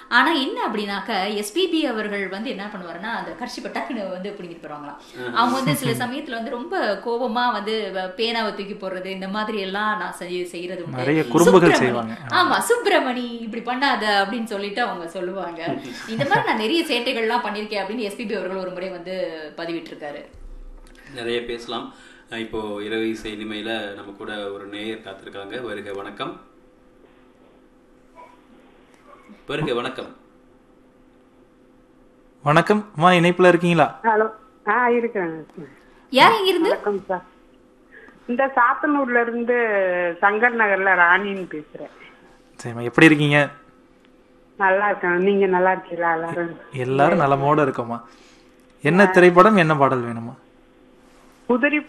ஆனா என்ன அப்படின்னாக்க எஸ்பிபி அவர்கள் வந்து என்ன பண்ணுவாருன்னா அந்த கர்ஷிப்பை டக்குன்னு வந்து பிடிங்கிட்டு போறாங்களாம் அவங்க வந்து சில சமயத்துல வந்து ரொம்ப கோபமா வந்து வ- பேனாவை தூக்கி போடுறது இந்த மாதிரி எல்லாம் நான் செய்ய செய்யறது உண்டு. நிறைய குறும்புகள் சுப்பிரமணி. செய்வாங்க. ஆமா சுப்பிரமணி இப்படி பண்ணாத அப்படின்னு சொல்லிட்டு அவங்க சொல்லுவாங்க இந்த மாதிரி நான் நிறைய சேட்டைகள்லாம் பண்ணிருக்கேன் அப்படின்னு எஸ்பிபி அவர்கள் ஒரு முறை வந்து பதிவிட்டிருக்காரு நிறைய பேசலாம் அஹ் இப்போ இரவு இசை இனிமையில நம்ம கூட ஒரு நேயர் காத்திருக்காங்க வருக வணக்கம் வருக வணக்கம் வணக்கம் அம்மா இணைப்புல இருக்கீங்களா ஹலோ ஆ இருக்கிறேங்க யார் இங்க இருந்து வணக்கம் சார் இந்த சாத்தனூர்ல இருந்து சங்கர் நகர்ல ராணின்னு பேசுறேன் சரிம்மா எப்படி இருக்கீங்க நல்லா இருக்கேன் நீங்க நல்லா இருக்கீங்களா எல்லாரும் எல்லாரும் நலமோட இருக்கோம்மா என்ன திரைப்படம் என்ன பாடல் வேணுமா குதிரை